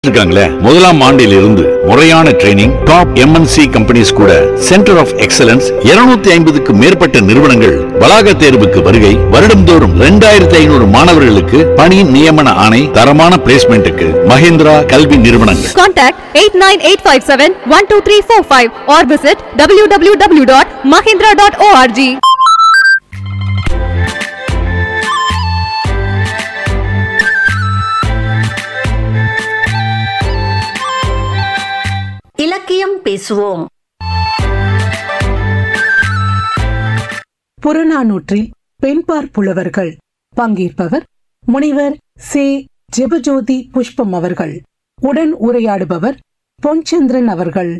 இருக்காங்களே முதலாம் ஆண்டில் இருந்து முறையான ட்ரைனிங் டாப் எம்என்சி கம்பெனிஸ் கூட சென்டர் ஆஃப் எக்ஸலன்ஸ் 250 ஐம்பதுக்கு மேற்பட்ட நிறுவனங்கள் வளாக தேர்வுக்கு வருகை வருடம்தோறும் 2500 ஐநூறு மாணவர்களுக்கு பணி நியமன ஆணை தரமான பிளேஸ்மெண்ட்டுக்கு மஹிந்திரா கல்வி நிறுவனங்கள் Contact 89857-12345 or visit www.mahindra.org. இலக்கியம் பேசுவோம் புறநானூற்றில் பெண்பார் புலவர்கள் பங்கேற்பவர் முனைவர் சே ஜெபஜோதி புஷ்பம் அவர்கள் உடன் உரையாடுபவர் பொன்சந்திரன் அவர்கள்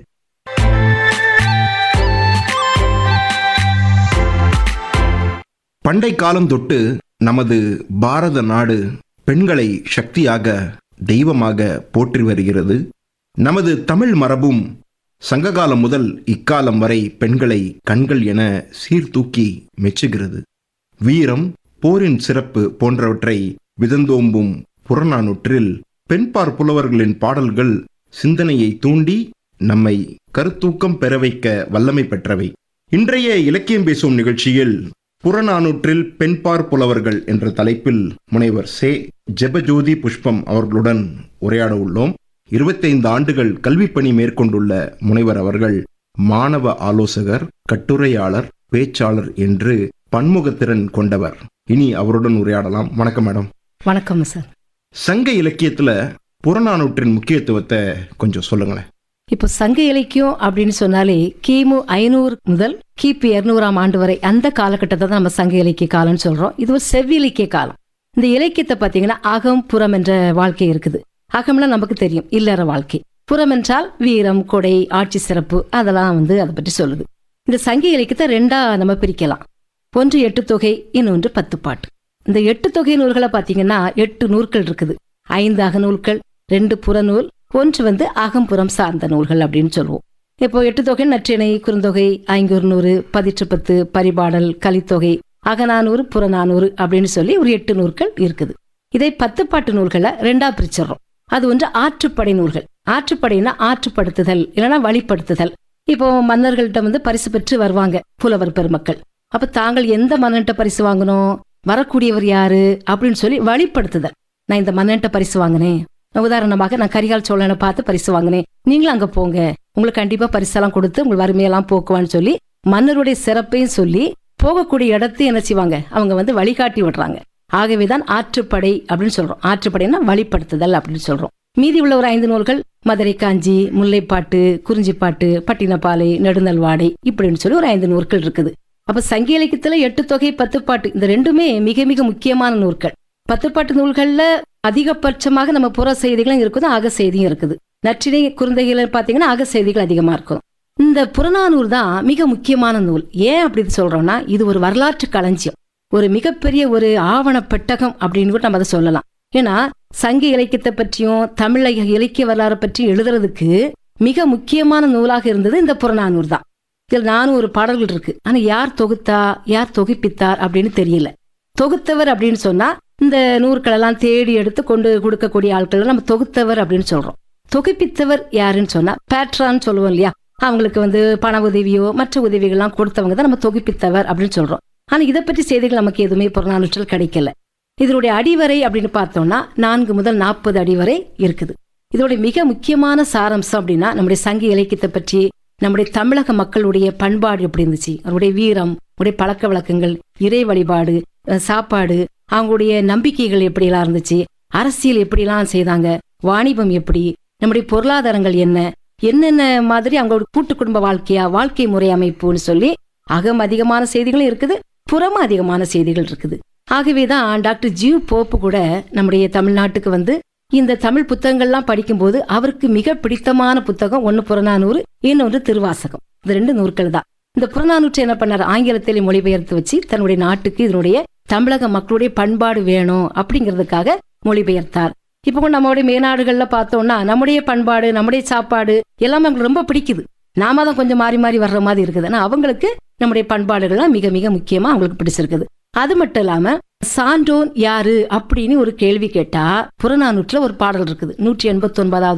பண்டை காலம் தொட்டு நமது பாரத நாடு பெண்களை சக்தியாக தெய்வமாக போற்றி வருகிறது நமது தமிழ் மரபும் சங்ககாலம் முதல் இக்காலம் வரை பெண்களை கண்கள் என சீர்தூக்கி மெச்சுகிறது வீரம் போரின் சிறப்பு போன்றவற்றை விதந்தோம்பும் புறநானூற்றில் பெண்பார் புலவர்களின் பாடல்கள் சிந்தனையை தூண்டி நம்மை கருத்தூக்கம் பெற வைக்க வல்லமை பெற்றவை இன்றைய இலக்கியம் பேசும் நிகழ்ச்சியில் புறநானூற்றில் பெண்பார் புலவர்கள் என்ற தலைப்பில் முனைவர் சே ஜெபஜோதி புஷ்பம் அவர்களுடன் உரையாட உள்ளோம் இருபத்தைந்து ஆண்டுகள் கல்விப் பணி மேற்கொண்டுள்ள முனைவர் அவர்கள் மாணவ ஆலோசகர் கட்டுரையாளர் பேச்சாளர் என்று பன்முகத்திறன் கொண்டவர் இனி அவருடன் உரையாடலாம் வணக்கம் மேடம் வணக்கம் சார் சங்க இலக்கியத்துல புறநானூற்றின் முக்கியத்துவத்தை கொஞ்சம் சொல்லுங்களேன் இப்போ சங்க இலக்கியம் அப்படின்னு சொன்னாலே கிமு ஐநூறு முதல் கிபி இருநூறாம் ஆண்டு வரை அந்த காலகட்டத்தை தான் நம்ம சங்க இலக்கிய காலம்னு சொல்றோம் இது ஒரு செவ்விலக்கிய காலம் இந்த இலக்கியத்தை பார்த்தீங்கன்னா அகம் புறம் என்ற வாழ்க்கை இருக்குது அகம்னா நமக்கு தெரியும் இல்லற வாழ்க்கை புறம் என்றால் வீரம் கொடை ஆட்சி சிறப்பு அதெல்லாம் வந்து அதை பற்றி சொல்லுது இந்த சங்க இலக்கியத்தை ரெண்டா நம்ம பிரிக்கலாம் ஒன்று எட்டு தொகை இன்னொன்று பத்து பாட்டு இந்த எட்டு தொகை நூல்களை பார்த்தீங்கன்னா எட்டு நூல்கள் இருக்குது ஐந்து அகநூல்கள் ரெண்டு புறநூல் ஒன்று வந்து அகம்புறம் சார்ந்த நூல்கள் அப்படின்னு சொல்லுவோம் இப்போ எட்டு தொகை நற்றிணை குறுந்தொகை ஐங்குறுநூறு பதிற்றுப்பத்து பரிபாடல் கலித்தொகை அகநானூறு புறநானூறு அப்படின்னு சொல்லி ஒரு எட்டு நூல்கள் இருக்குது இதை பத்து பாட்டு நூல்களை ரெண்டா பிரிச்சிடுறோம் அது ஒன்று ஆற்றுப்படை நூல்கள் ஆற்றுப்படைனா ஆற்றுப்படுத்துதல் இல்லைன்னா வழிப்படுத்துதல் இப்போ மன்னர்கள்ட்ட வந்து பரிசு பெற்று வருவாங்க புலவர் பெருமக்கள் அப்ப தாங்கள் எந்த மன்னன்ட்ட பரிசு வாங்கணும் வரக்கூடியவர் யாரு அப்படின்னு சொல்லி வழிப்படுத்துதல் நான் இந்த மன்னன்ட்ட பரிசு வாங்கினேன் உதாரணமாக நான் கரிகால் சோழனை பார்த்து பரிசு வாங்கினேன் நீங்களும் அங்க போங்க உங்களுக்கு கண்டிப்பா பரிசெல்லாம் கொடுத்து உங்கள் வறுமையெல்லாம் போக்குவான்னு சொல்லி மன்னருடைய சிறப்பையும் சொல்லி போகக்கூடிய இடத்தையும் என்ன செய்வாங்க அவங்க வந்து வழிகாட்டி விடுறாங்க ஆகவேதான் ஆற்றுப்படை அப்படின்னு சொல்றோம் ஆற்றுப்படைனா வழிப்படுத்துதல் அப்படின்னு சொல்றோம் மீதி உள்ள ஒரு ஐந்து நூல்கள் மதுரை காஞ்சி முல்லைப்பாட்டு குறிஞ்சிப்பாட்டு பட்டினப்பாலை நெடுநல்வாடை இப்படின்னு சொல்லி ஒரு ஐந்து நூல்கள் இருக்குது அப்ப சங்க இலக்கியத்துல எட்டு தொகை பத்து பாட்டு இந்த ரெண்டுமே மிக மிக முக்கியமான நூல்கள் பத்து பாட்டு நூல்கள்ல அதிகபட்சமாக நம்ம புற செய்திகளும் இருக்குது அக செய்தியும் இருக்குது நற்றினை குறுந்தைகள் பாத்தீங்கன்னா அக செய்திகள் அதிகமா இருக்கும் இந்த புறநானூறு தான் மிக முக்கியமான நூல் ஏன் அப்படி சொல்றோம்னா இது ஒரு வரலாற்று களஞ்சியம் ஒரு மிகப்பெரிய ஒரு ஆவண பெட்டகம் அப்படின்னு கூட நம்ம அதை சொல்லலாம் ஏன்னா சங்க இலக்கியத்தை பற்றியும் தமிழ் இலக்கிய வரலாறு பற்றியும் எழுதுறதுக்கு மிக முக்கியமான நூலாக இருந்தது இந்த புறநானூறு தான் இதில் நானூறு பாடல்கள் இருக்கு ஆனா யார் தொகுத்தா யார் தொகுப்பித்தார் அப்படின்னு தெரியல தொகுத்தவர் அப்படின்னு சொன்னா இந்த நூற்கள் எல்லாம் தேடி எடுத்து கொண்டு கொடுக்கக்கூடிய ஆட்கள் நம்ம தொகுத்தவர் அப்படின்னு சொல்றோம் தொகுப்பித்தவர் யாருன்னு சொன்னா பேட்ரான்னு சொல்லுவோம் இல்லையா அவங்களுக்கு வந்து பண உதவியோ மற்ற உதவிகள்லாம் கொடுத்தவங்க தான் நம்ம தொகுப்பித்தவர் அப்படின்னு சொல்றோம் ஆனா இதை பற்றி செய்திகள் நமக்கு எதுவுமே புறநானூற்றில் கிடைக்கல இதனுடைய அடிவரை அப்படின்னு பார்த்தோம்னா நான்கு முதல் நாற்பது அடிவரை இருக்குது இதோட மிக முக்கியமான சாரம்சம் அப்படின்னா நம்முடைய சங்க இலக்கியத்தை பற்றி நம்முடைய தமிழக மக்களுடைய பண்பாடு எப்படி இருந்துச்சு அவருடைய வீரம் அவருடைய பழக்க வழக்கங்கள் இறை வழிபாடு அஹ் சாப்பாடு அவங்களுடைய நம்பிக்கைகள் எப்படியெல்லாம் இருந்துச்சு அரசியல் எப்படிலாம் செய்தாங்க வாணிபம் எப்படி நம்முடைய பொருளாதாரங்கள் என்ன என்னென்ன மாதிரி அவங்களோட கூட்டு குடும்ப வாழ்க்கையா வாழ்க்கை முறை அமைப்புன்னு சொல்லி அகம் அதிகமான செய்திகளும் இருக்குது புறம் அதிகமான செய்திகள் இருக்குது ஆகவேதான் டாக்டர் ஜீவ் போப்பு கூட நம்முடைய தமிழ்நாட்டுக்கு வந்து இந்த தமிழ் புத்தகங்கள்லாம் படிக்கும்போது அவருக்கு மிக பிடித்தமான புத்தகம் ஒன்னு புறநானூறு இன்னொன்று திருவாசகம் இந்த ரெண்டு நூற்கள் தான் இந்த புறநானூற்றை என்ன பண்ணார் ஆங்கிலத்தில் மொழிபெயர்த்து வச்சு தன்னுடைய நாட்டுக்கு இதனுடைய தமிழக மக்களுடைய பண்பாடு வேணும் அப்படிங்கிறதுக்காக மொழிபெயர்த்தார் இப்போ கூட நம்மளுடைய மேநாடுகள்ல பார்த்தோம்னா நம்முடைய பண்பாடு நம்முடைய சாப்பாடு எல்லாமே அவங்களுக்கு ரொம்ப பிடிக்குது நாம தான் கொஞ்சம் மாறி மாறி வர்ற மாதிரி இருக்குது ஆனா அவங்களுக்கு நம்முடைய பண்பாடுகள்லாம் மிக மிக முக்கியமா அவங்களுக்கு பிடிச்சிருக்குது அது மட்டும் இல்லாம சான்றோன் யாரு அப்படின்னு ஒரு கேள்வி கேட்டா புறநானூற்றுல ஒரு பாடல் இருக்குது நூற்றி எண்பத்தி ஒன்பதாவது